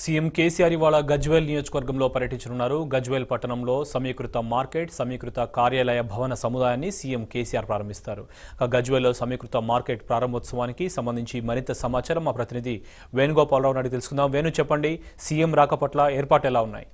CM KCR ఇవాళ గజ్వేల్ నియోజకవర్గంలో పర్యటించనున్నారు గజ్వేల్ పట్టణంలో సమీకృత మార్కెట్ సమీకృత కార్యాలయ భవన సముదాయాన్ని సీఎం కేసీఆర్ ప్రారంభిస్తారు ఇక గజ్వేల్లో సమీకృత మార్కెట్ ప్రారంభోత్సవానికి సంబంధించి మరింత సమాచారం మా ప్రతినిధి వేణుగోపాలరావు నాటి తెలుసుకుందాం వేణు చెప్పండి సీఎం రాక పట్ల ఏర్పాట్లు ఎలా ఉన్నాయి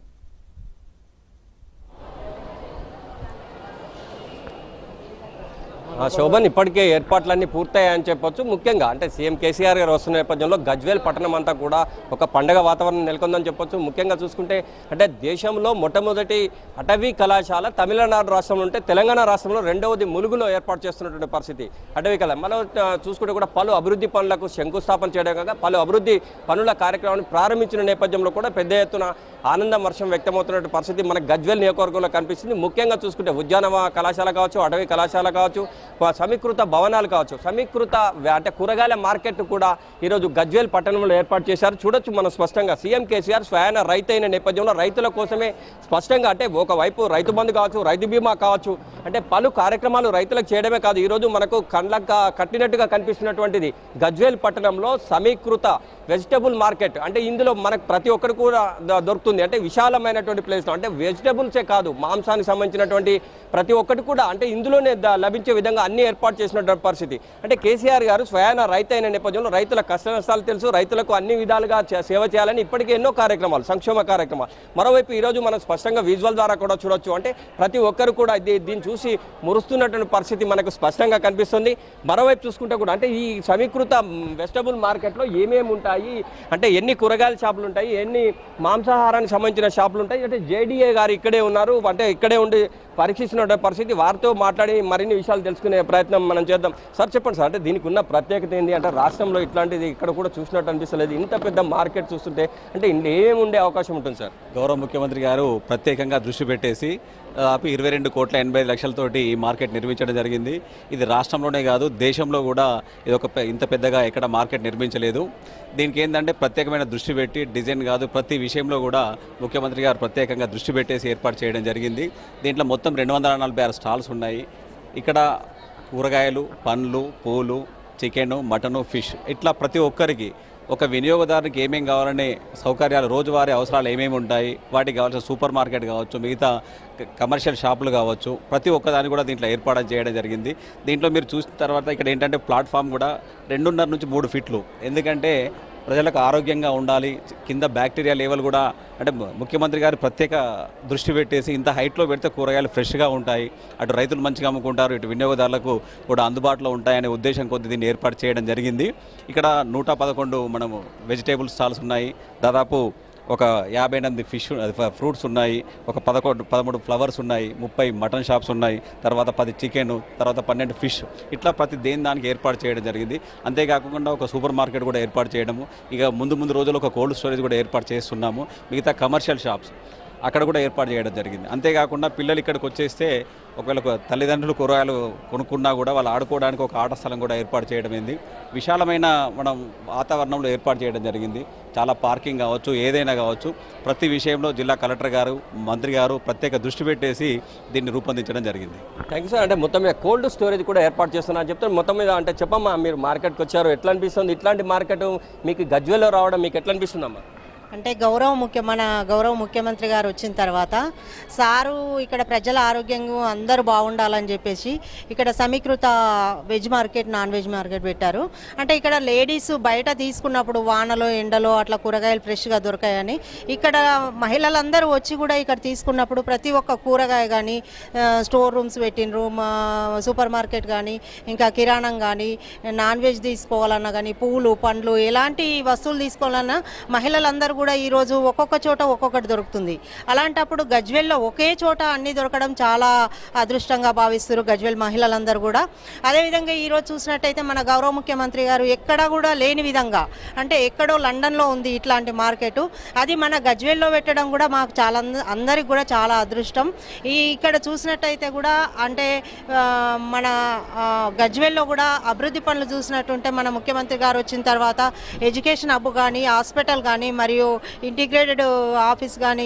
ఆ, శోభన్ ఇప్పటికే ఏర్పాట్లన్నీ పూర్తయ్యాయని చెప్పొచ్చు ముఖ్యంగా అంటే సీఎం కేసీఆర్ గారు వస్తున్న నేపథ్యంలో గజ్వేల్ పట్టణం అంతా కూడా ఒక పండగ వాతావరణం నెలకొందని చెప్పొచ్చు ముఖ్యంగా చూసుకుంటే అంటే దేశంలో మొట్టమొదటి అటవీ కళాశాల తమిళనాడు రాష్ట్రంలో ఉంటే తెలంగాణ రాష్ట్రంలో రెండవది ములుగులో ఏర్పాటు చేస్తున్నటువంటి పరిస్థితి అటవీ కళ మనం ఆ, చూసుకుంటే కూడా పలు అభివృద్ధి పనులకు శంకుస్థాపన చేయడం కాక పలు అభివృద్ధి పనుల కార్యక్రమాన్ని ప్రారంభించిన నేపథ్యంలో కూడా పెద్ద ఎత్తున ఆనందం వర్షం వ్యక్తమవుతున్న పరిస్థితి మనకు గజ్వేల్ నియోజకవర్గంలో కనిపిస్తుంది ముఖ్యంగా చూసుకుంటే ఉద్యానవ కళాశాల కావచ్చు అటవీ కళాశాల కావచ్చు ప- సమీకృత భవనాలు కావచ్చు సమీకృత వ్య- అంటే కూరగాయల మార్కెట్ కూడా ఈరోజు గజ్వేల్ పట్టణంలో ఏర్పాటు చేశారు చూడొచ్చు మనం స్పష్టంగా సీఎం కేసీఆర్ స్వయాన రైతు అయిన నేపథ్యంలో రైతుల కోసమే స్పష్టంగా అంటే ఒకవైపు రైతు బంధు కావచ్చు రైతు బీమా కావచ్చు అంటే పలు కార్యక్రమాలు రైతులకు చేయడమే కాదు ఈరోజు మనకు కండ్లకు క- కట్టినట్టుగా కనిపిస్తున్నటువంటిది గజ్వేల్ పట్టణంలో సమీకృత వెజిటబుల్ మార్కెట్ అంటే ఇందులో మనకు ప్రతి ఒక్కరు కూడా ద- దొరుకుతుంది అంటే విశాలమైనటువంటి ప్లేస్లో అంటే వెజిటబుల్సే కాదు మాంసానికి సంబంధించినటువంటి ప్రతి ఒక్కటి కూడా అంటే ఇందులోనే ద- లభించే విధంగా అన్ని ఏర్పాటు చేసినటువంటి పరిస్థితి అంటే కేసీఆర్ గారు స్వయాన రైతు అయిన నేపథ్యంలో రైతుల కష్ట నష్టాలు తెలుసు రైతులకు అన్ని విధాలుగా చే- సేవ చేయాలని ఇప్పటికే ఎన్నో కార్యక్రమాలు సంక్షేమ కార్యక్రమాలు మరోవైపు ఈరోజు మనం స్పష్టంగా విజువల్ ద్వారా కూడా చూడొచ్చు అంటే ప్రతి ఒక్కరు కూడా దీ- దీన్ని చూసి మురుస్తున్నటువంటి పరిస్థితి మనకు స్పష్టంగా కనిపిస్తుంది మరోవైపు చూసుకుంటే కూడా అంటే ఈ సమీకృత వెజిటబుల్ మార్కెట్లో ఏమేమి ఉంటాయి అంటే ఎన్ని కూరగాయల షాపులు ఉంటాయి ఎన్ని మాంసాహారానికి సంబంధించిన షాపులు ఉంటాయి అంటే జేడీఏ గారు ఇక్కడే ఉన్నారు అంటే ఇక్కడే ఉండి పరీక్షిస్తున్న పరిస్థితి వారితో మాట్లాడి మరిన్ని విషయాలు తెలుసుకునే ప్రయత్నం మనం చేద్దాం సార్ చెప్పండి సార్ అంటే దీనికి ఉన్న ప్రత్యేకత ఏంటి అంటే రాష్ట్రంలో ఇట్లాంటిది ఇక్కడ కూడా చూసినట్టు అనిపిస్తలేదు ఇంత పెద్ద మార్కెట్ చూస్తుంటే అంటే ఇందులో ఏమి ఉండే అవకాశం ఉంటుంది సార్ గౌరవ ముఖ్యమంత్రి గారు ప్రత్యేకంగా దృష్టి పెట్టేసి దాదాపు ఇరవై రెండు కోట్ల ఎనభై ఐదు లక్షలతోటి ఈ మార్కెట్ నిర్మించడం జరిగింది ఇది రాష్ట్రంలోనే కాదు దేశంలో కూడా ఇది ఒక పె- ఇంత పెద్దగా ఎక్కడ మార్కెట్ నిర్మించలేదు దీనికి ఏంటంటే ప్రత్యేకమైన దృష్టి పెట్టి డిజైన్ కాదు ప్రతి విషయంలో కూడా ముఖ్యమంత్రి గారు ప్రత్యేకంగా దృష్టి పెట్టేసి ఏర్పాటు చేయడం జరిగింది దీంట్లో మొత్తం రెండు వందల నలభై ఆరు స్టాల్స్ ఉన్నాయి ఇక్కడ కూరగాయలు పండ్లు పూలు చికెను మటను ఫిష్ ఇట్లా ప్రతి ఒక్కరికి ఒక వినియోగదారునికి ఏమేం కావాలనే సౌకర్యాలు రోజువారీ అవసరాలు ఏమేమి ఉంటాయి వాటికి కావాల్సిన సూపర్ మార్కెట్ కావచ్చు మిగతా క- కమర్షియల్ షాపులు కావచ్చు ప్రతి ఒక్కదాన్ని కూడా దీంట్లో ఏర్పాటు చేయడం జరిగింది దీంట్లో మీరు చూసిన తర్వాత ఇక్కడ ఏంటంటే ప్లాట్ఫామ్ కూడా రెండున్నర నుంచి మూడు ఫీట్లు ఎందుకంటే ప్రజలకు ఆరోగ్యంగా ఉండాలి కింద బ్యాక్టీరియా లెవెల్ కూడా అంటే ము- ముఖ్యమంత్రి గారు ప్రత్యేక దృష్టి పెట్టేసి ఇంత హైట్లో పెడితే కూరగాయలు ఫ్రెష్గా ఉంటాయి అటు రైతులు మంచిగా అమ్ముకుంటారు ఇటు వినియోగదారులకు కూడా అందుబాటులో ఉంటాయనే ఉద్దేశం కొద్ది దీన్ని ఏర్పాటు చేయడం జరిగింది ఇక్కడ నూట పదకొండు మనము వెజిటేబుల్ స్టాల్స్ ఉన్నాయి దాదాపు ఒక యాభై ఎనిమిది ఫిష్ అది ఫ- ఫ్రూట్స్ ఉన్నాయి ఒక పదకొండు పదమూడు ఫ్లవర్స్ ఉన్నాయి ముప్పై మటన్ షాప్స్ ఉన్నాయి తర్వాత పది చికెన్ తర్వాత పన్నెండు ఫిష్ ఇట్లా ప్రతి దేని దానికి ఏర్పాటు చేయడం జరిగింది అంతేకాకుండా ఒక సూపర్ మార్కెట్ కూడా ఏర్పాటు చేయడము ఇక ముందు ముందు రోజుల్లో ఒక కోల్డ్ స్టోరేజ్ కూడా ఏర్పాటు చేస్తున్నాము మిగతా కమర్షియల్ షాప్స్ అక్కడ కూడా ఏర్పాటు చేయడం జరిగింది అంతేకాకుండా పిల్లలు ఇక్కడికి వచ్చేస్తే ఒకవేళ ఒక తల్లిదండ్రులు కూరగాయలు కొనుక్కున్నా కూడా వాళ్ళు ఆడుకోవడానికి ఒక ఆట స్థలం కూడా ఏర్పాటు చేయడం అయింది విశాలమైన మనం వాతావరణంలో ఏర్పాటు చేయడం జరిగింది చాలా పార్కింగ్ కావచ్చు ఏదైనా కావచ్చు ప్రతి విషయంలో జిల్లా కలెక్టర్ గారు మంత్రి గారు ప్రత్యేక దృష్టి పెట్టేసి దీన్ని రూపొందించడం జరిగింది థ్యాంక్ యూ సార్ అంటే మొత్తం మీద కోల్డ్ స్టోరేజ్ కూడా ఏర్పాటు చేస్తున్నా అని చెప్తాను మొత్తం మీద అంటే చెప్పమ్మా మీరు మార్కెట్కి వచ్చారు ఎట్లా అనిపిస్తుంది ఇట్లాంటి మార్కెట్ మీకు గజ్వేల్లో రావడం మీకు ఎట్లా అనిపిస్తుందమ్మా అంటే గౌరవ ముఖ్య మన గౌరవ ముఖ్యమంత్రి గారు వచ్చిన తర్వాత సారు ఇక్కడ ప్రజల ఆరోగ్యంగా అందరూ బాగుండాలని చెప్పేసి ఇక్కడ సమీకృత veg market non veg market పెట్టారు అంటే ఇక్కడ లేడీస్ బయట తీసుకున్నప్పుడు వానలో ఎండలో అట్లా కూరగాయలు ఫ్రెష్గా దొరకాయని ఇక్కడ మహిళలందరూ వచ్చి కూడా ఇక్కడ తీసుకున్నప్పుడు ప్రతి ఒక్క కూరగాయ కానీ స్టోర్ రూమ్స్ పెట్టినరు మా సూపర్ మార్కెట్ కానీ ఇంకా కిరాణం కానీ నాన్ వెజ్ తీసుకోవాలన్నా కానీ పూలు పండ్లు ఎలాంటి వస్తువులు తీసుకోవాలన్నా మహిళలందరూ కూడా ఈరోజు ఒక్కొక్క చోట ఒక్కొక్కటి దొరుకుతుంది అలాంటప్పుడు గజ్వెల్లో ఒకే చోట అన్ని దొరకడం చాలా అదృష్టంగా భావిస్తారు గజ్వెల్ మహిళలందరూ కూడా అదేవిధంగా ఈరోజు చూసినట్టయితే మన గౌరవ ముఖ్యమంత్రి గారు ఎక్కడా కూడా లేని విధంగా అంటే ఎక్కడో లండన్లో ఉంది ఇట్లాంటి మార్కెట్ అది మన గజ్వెల్లో పెట్టడం కూడా మాకు చాలా అంద- అందరికి కూడా చాలా అదృష్టం ఈ ఇక్కడ చూసినట్టయితే కూడా అంటే ఆ, మన ఆ, గజ్వెల్లో కూడా అభివృద్ధి పనులు చూసినట్టుంటే మన ముఖ్యమంత్రి గారు వచ్చిన తర్వాత ఎడ్యుకేషన్ హబ్ కానీ హాస్పిటల్ కానీ మరియు ఇంటిగ్రేటెడ్ ఆఫీస్ కానీ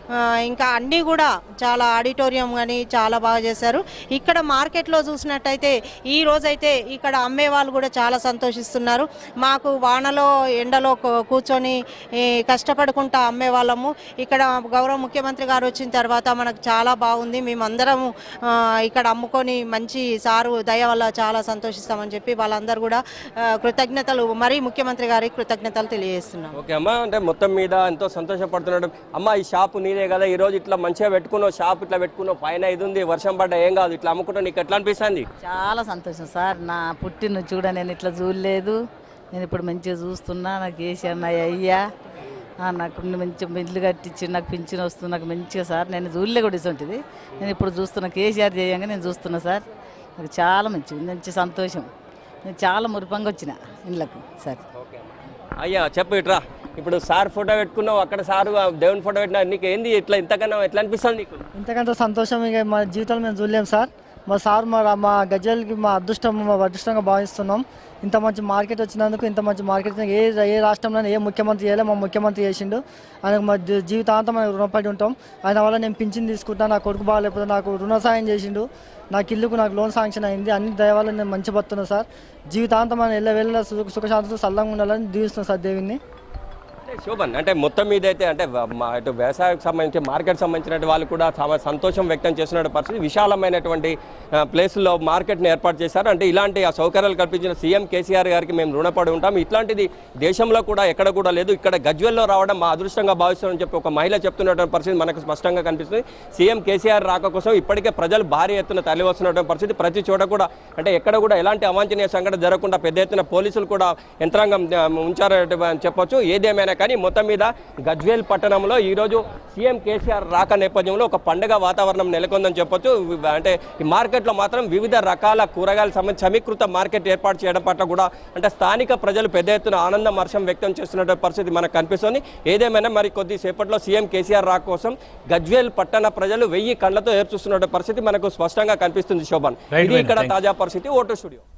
ఆ, ఇంకా అన్నీ కూడా చాలా ఆడిటోరియం కానీ చాలా బాగా చేశారు ఇక్కడ మార్కెట్లో చూసినట్టయితే ఈ రోజైతే ఇక్కడ అమ్మే వాళ్ళు కూడా చాలా సంతోషిస్తున్నారు మాకు వానలో ఎండలో కూ- కూర్చొని ఈ, కష్టపడుకుంటా అమ్మే వాళ్ళము ఇక్కడ గౌరవ ముఖ్యమంత్రి గారు వచ్చిన తర్వాత మనకు చాలా బాగుంది మేమందరం ఆ, ఇక్కడ అమ్ముకొని మంచి సారు దయ వల్ల చాలా సంతోషిస్తామని చెప్పి వాళ్ళందరూ కూడా ఆ, కృతజ్ఞతలు మరీ ముఖ్యమంత్రి గారికి కృతజ్ఞతలు తెలియజేస్తున్నాం ఓకే అమ్మా అంటే మొత్తం మీద ఎంతో సంతోషపడుతున్నాడు అమ్మ ఈ షాపు నీదే కదా ఈ రోజు ఇట్లా మంచిగా పెట్టుకున్నావు షాప్ ఇట్లా పెట్టుకున్నావు పైన ఇది ఉంది వర్షం పడ్డా ఏం కాదు ఇట్లా అమ్ముకుంటా నీకు ఎట్లా అనిపిస్తుంది చాలా సంతోషం సార్ నా పుట్టిన నుంచి కూడా నేను ఇట్లా చూడలేదు నేను ఇప్పుడు మంచిగా చూస్తున్నా నాకు వేసి అన్నయ్య అయ్యా ఆ, నాకు మంచి ఇల్లు కట్టించి నాకు పింఛన్ వస్తుంది నాకు మంచిగా సార్ నేను చూడలే కూడా ఇటువంటిది నేను ఇప్పుడు చూస్తున్నా కేసీఆర్ చేయంగా నేను చూస్తున్నా సార్ నాకు చాలా మంచిది మంచి సంతోషం నేను చాలా మురిపంగా వచ్చిన ఇళ్ళకు సార్ అయ్యా చెప్పు ఇట్రా ఇప్పుడు సార్ ఫోటో పెట్టుకున్నావు అక్కడ సారు ఆ దేవుని ఫోటో పెట్టినా నీకు ఏంది ఇట్లా ఇంతకన్నా ఎట్లా అనిపిస్తుంది నీకు ఇంతకంటే సంతోషం ఇక మా జీవితంలో మేము చూడలేం సార్ మా సార్ మా మా గజ్జలకి మా అదృష్టం మా అదృష్టంగా భావిస్తున్నాం ఇంత మంచి మార్కెట్ వచ్చినందుకు ఇంత మంచి మార్కెట్ వచ్చినందుకు ఏ ఏ రాష్ట్రంలో ఏ ముఖ్యమంత్రి చేయలే మా ముఖ్యమంత్రి చేసిండు ఆయనకు మా జీ- జీవితాంతం మనం రుణపడి ఉంటాం ఆయన వల్ల నేను పింఛన్ తీసుకుంటా నా కొడుకు బాగాలేకపోతే నాకు రుణ సాయం చేసిండు నాకు ఇల్లుకు నాకు లోన్ శాంక్షన్ అయింది అన్ని దయ వల్ల నేను మంచి బతున్నా సార్ జీవితాంతం మనం వెళ్ళ వెళ్ళ సుఖ సుఖశాంతితో సల్లంగా ఉండాలని దీవిస్తున్నాం సార్ దేవుని అంటే శోభన్ అంటే మొత్తం మీద అయితే అంటే వ- మా ఇటు వ్యవసాయకు సంబంధించి మార్కెట్ సంబంధించిన వాళ్ళు కూడా తమ సంతోషం వ్యక్తం చేస్తున్న పరిస్థితి విశాలమైనటువంటి ఆ, ప్లేసుల్లో మార్కెట్ని ఏర్పాటు చేశారు అంటే ఇలాంటి ఆ సౌకర్యాలు కల్పించిన సీఎం కేసీఆర్ గారికి మేము రుణపడి ఉంటాం ఇట్లాంటిది దేశంలో కూడా ఎక్కడ కూడా లేదు ఇక్కడ గజ్వెల్లో రావడం మా అదృష్టంగా భావిస్తామని చెప్పి ఒక మహిళ చెప్తున్నటువంటి పరిస్థితి మనకు స్పష్టంగా కనిపిస్తుంది సీఎం కేసీఆర్ రాక కోసం ఇప్పటికే ప్రజలు భారీ ఎత్తున తరలి వస్తున్నటువంటి పరిస్థితి ప్రతి చోట కూడా అంటే ఎక్కడ కూడా ఎలాంటి అవాంఛనీయ సంఘటన జరగకుండా పెద్ద ఎత్తున పోలీసులు కూడా యంత్రాంగం ఆ, ఉంచారని చెప్పొచ్చు ఏదేమైనా కానీ మొత్తం మీద గజ్వేల్ పట్టణంలో ఈరోజు సీఎం కేసీఆర్ రాక నేపథ్యంలో ఒక పండుగ వాతావరణం నెలకొందని చెప్పొచ్చు వి- అంటే ఈ మార్కెట్లో మాత్రం వివిధ రకాల కూరగాయల సంబంధించి సమీకృత మార్కెట్ ఏర్పాటు చేయడం పట్ల కూడా అంటే స్థానిక ప్రజలు పెద్ద ఎత్తున ఆనందం హర్షం వ్యక్తం చేస్తున్నటువంటి పరిస్థితి మనకు కనిపిస్తుంది ఏదేమైనా మరి కొద్దిసేపట్లో సీఎం కేసీఆర్ రాక కోసం గజ్వేల్ పట్టణ ప్రజలు వెయ్యి కళ్ళతో ఏర్చూస్తున్న పరిస్థితి మనకు స్పష్టంగా కనిపిస్తుంది శోభన్ Right, ఇది Venu. ఇక్కడ Thank you. తాజా పరిస్థితి ఓటు స్టూడియో